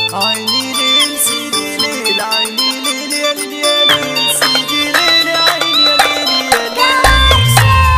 عيني ليل سيدي ليل عيني ليل يا ليل يا ليل سيدي ليل عيني يا ليل يا ليل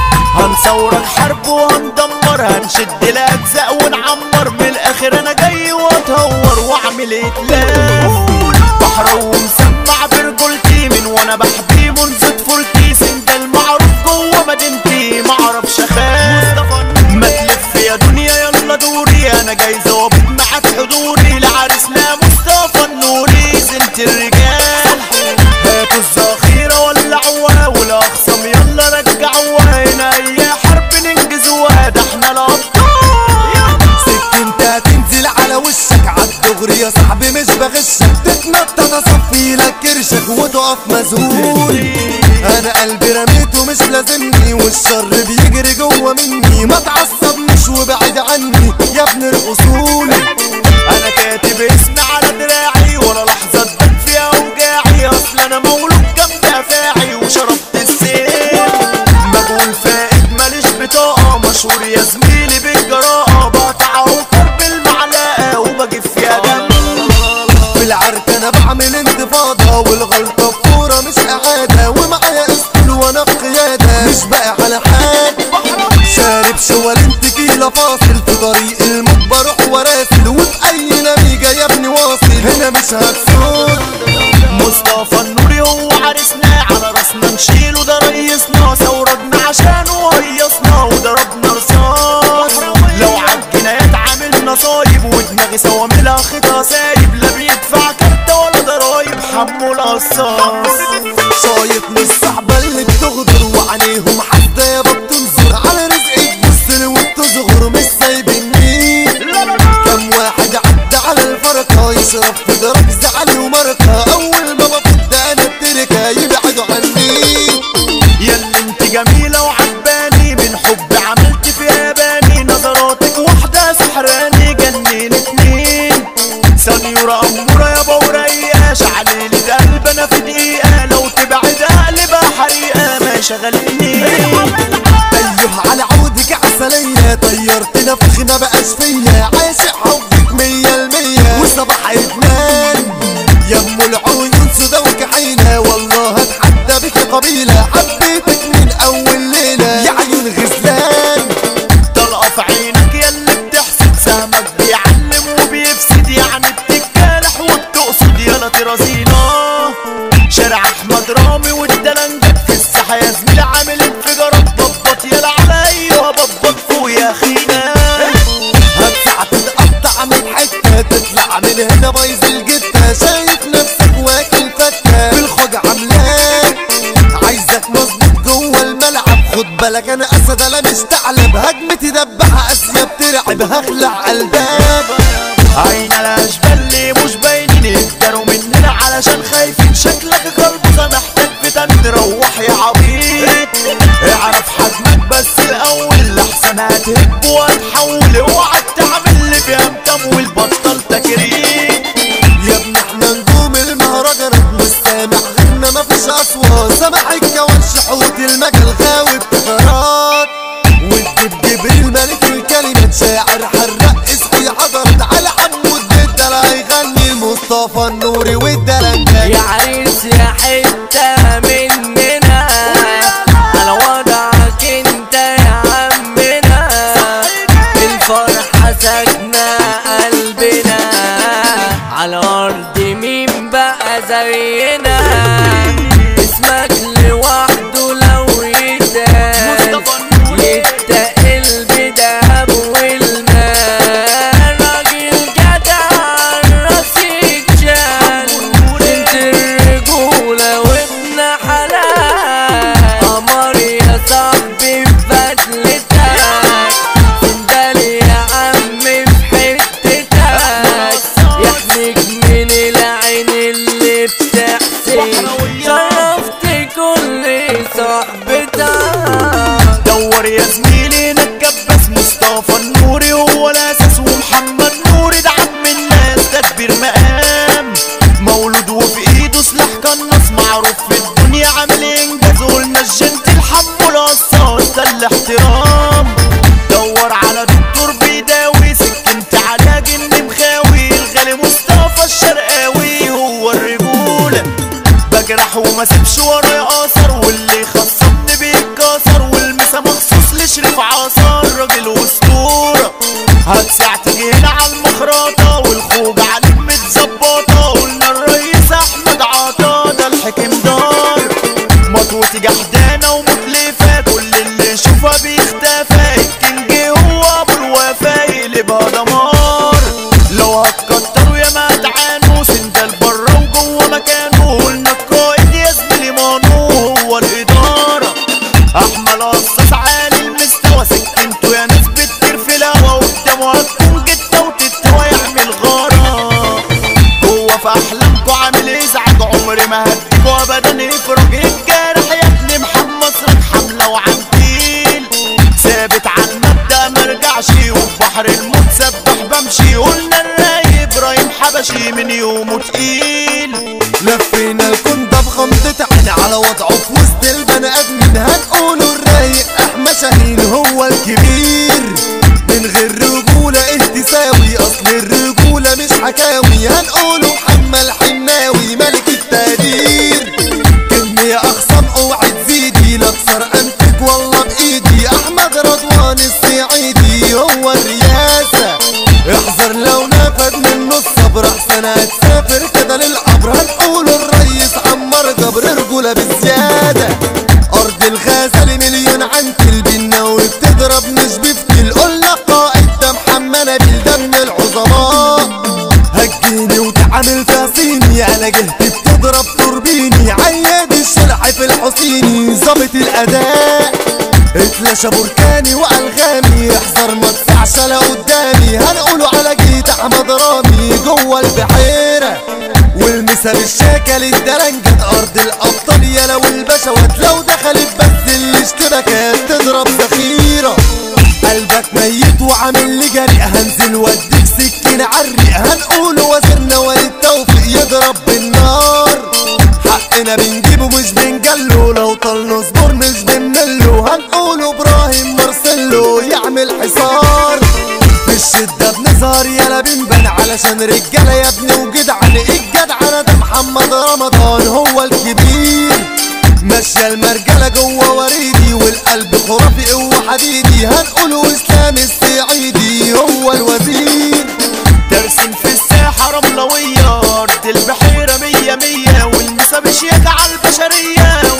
هنصورك حرب وهندمر هنشد الاجزاء ونعمر من الاخر انا جاي واتهور واعمل اتلاف بحر ومسمع برجولتي من وانا بحبي منذ طفولتي سن ده المعروف جوه مدينتي معرفش اخاف ما تلف يا دنيا يلا دوري انا جاي ظابط معاك حضوري لعريسنا مصطفى النوري زنت الرجال هاتوا الذخيرة ولعوها والاخصم يلا رجعوها هنا اي حرب ننجزوها ده احنا الابطال سكنت هتنزل على وشك عالدغري يا صاحبي مش بغشك تتنطط اصفي لك كرشك وتقف مذهول انا قلبي رميته مش لازمني والشر بيجري جوه مني ما تعصبنيش وبعد عني يا ابن الاصول انا كاتب اسمي على دراعي ولا لحظة تبان فيها اوجاعي اصل انا مولود جنب افاعي وشربت السيل مجهول فائد ماليش بطاقة مشهور يا زميلي بالجراءة بقطع اوتر بالمعلقة وبجيب فيها دم في العرك انا بعمل انتفاضة والغلطة فورة مش اعادة ومعايا اسطول وانا في قيادة مش بقى على حال شارب شوال تكيلة فاصل في طريق الموت بروح وراسل وفي اي نميجة يا ابني واصل هنا مش هتسود مصطفى النوري هو عرسنا على راسنا نشيله ده ريسنا ثورتنا عشانه هيصنا وضربنا رصاص لو عالجنايات عاملنا صايب ودماغي صواملها خطا سايب لا بيدفع كارتة ولا ضرايب حمو القصاص شايط من الصحبة اللي بتغدر وعليهم حتى يا بتنظر على رزقك بص وبتصغر مش سايبني كم واحد عدى على الفرقة يشرب في درج زعل ومرقة أول ما بفض أنا التركة يبعدوا عني ياللي انت جميلة وعجباني من حب عملت فيها باني نظراتك واحدة سحراني جننتني سنيورة أمورة يا بورية شعليلة قلب أنا في دقيقة لو تبعد قلبها حريقة ما شغلتني أيوه على عودك عسلية طيرتنا فخ ما بقاش فيا عاشق حبك مية المية وصباح إدمان يا أم العيون سودا وكحيلة والله هتحدى بك قبيلة حبيتك من أول ليلة يا عيون غزلان طلقة في عينك ياللي بتحسد سهمك بيعلم وبيفسد يعني بتتكالح وبتقصد يالا ترازينا شارع احمد رامي والدلنجات في الساحة يا زميلي عامل انفجارات بطبط يالا على ايوه بطبط فوق يا اخينا هتسع تتقطع من حتة تطلع من هنا بايظ الجتة شايف نفسك واكل فتة بالخوج عملاك عايزك مظبوط جوه الملعب خد بالك انا اسد انا مش ثعلب هجمتي دبحة قاسية بترعب هخلع الباب عين على اشبال اللي مش باينين اتداروا مننا علشان خايفين شكلك قلبه محتاج فيتامين روح يا عبيط اعرف حجمك بس الاول لحسن هتهب وهتحول اوعى تعمل اللي فيها متمول بطل تكريم يا ابني احنا نجوم المهرجانات مش سامع غيرنا مفيش اصوات سامع الكوانش حوت المجال غاوي ابتكارات والدب جبريل ملك الكلمات شاعر حرق اسقي حضرت على حمود الدلع هيغني المصطفى النوري والدلنجات يا عريس يا حتة مننا على وضعك انت يا عمنا الفرحة ساكنة قلبنا على أرض مين بقى زينا اسمك لوحده لو يتقال يتقل بدهب والمال راجل جدع الراس يتشال انت الرجولة وابن حلال قمر يا صاحبي في بدلتك سندال يا عم في حتتك يحميك من العين اللي بتحسن شرفت كل صحبتك دور يا زميلي نتجبس مصطفى النوري هو الاساس ومحمد نوري ده عم الناس تدبير مقام مولود وفي ايده سلاح قناص معروف في الدنيا عامل انجاز قلنا الجنت الحب والقصاص ده الاحترام دور على دكتور بيداوي سكنت على جن مخاوي الغالي مصطفى وما سيبش ورايا اثر واللي خصمني بيتكسر والمسا مخصوص لشريف عصر راجل واسطوره هتساع تيجي هنا على المخرطه والخوج عليك متظبطه قلنا الرئيس احمد عطا ده الحكم دار مطوتي جحدانه ومتلفه كل اللي يشوفها بيختفى الكينج هو ابو الوفا يقلبها دمار لو هتكتروا يا ما تعانوا سندال بره وجوه مكانه قلنا القائد يا زميلي مانو هو الاداره احمد قصاص عالي المستوى سكنته يا ناس بتطير في الهوا قدامه هتكون جته وتتوى يعمل غاره هو في احلامكوا عامل ازعاج عمري ما هديكوا ابدا افرج الجارح يا ابني محمد صرك حمله وعنتيل ثابت على المبدا مرجعش وفي بحر الموت سبح بمشي قلنا الراي ابراهيم حبشي من يومه تقيل لفينا الكون ده بغمضة عين على وضعه في وسط البني ادمين هنقوله الرايق احمد شاهين هو الكبير من غير رجولة ايه تساوي اصل الرجولة مش حكاوي هنقوله محمد حناوي ملك التقدير كمية اخصام اوعي تزيدي لاكسر انفك والله بايدي احمد رضوان الصعيدي هو الرياسة احذر لو نفد منه الصبر احسن هتسافر كده للقبر هنقول الريس عمر جبر رجولة بالزيادة ارض الغزل مليون عنتل بالنووي بتضرب مش بفتل قلنا قائد ده محمد نبيل ده من العظماء هجيني وتعامل فيها صيني انا جهتي بتضرب توربيني عياد الشلح في الحسيني ظابط الاداء اتلاشى بركاني والغامي احذر ما تسعش لا قدامي هنقوله على جيت احمد رامي جوه البحيره والمسا بالشاكل الدرنجة ارض الابطال يا لو البشوات لو دخلت بس الاشتباكات تضرب ذخيره قلبك ميت وعامل لي جريء هنزل واديك سكين عريق هنقول وزيرنا وليد توفيق يضرب بالنار حقنا بنجيبه مش بنجله لو طال نصبر مش بنمله هنقول ابراهيم مرسلو يعمل حصار في الشدة بنظهر يلا بنبان علشان رجالة يا ابني وجدعان الجدعنة ده محمد رمضان هو الكبير ماشية المرجلة جوه وريدي والقلب خرافي قوة حديدي هنقوله اسلام السعيدي هو الوزير ترسم في الساحة رملوية أرض البحيرة مية مية والمسا بشياكة على البشرية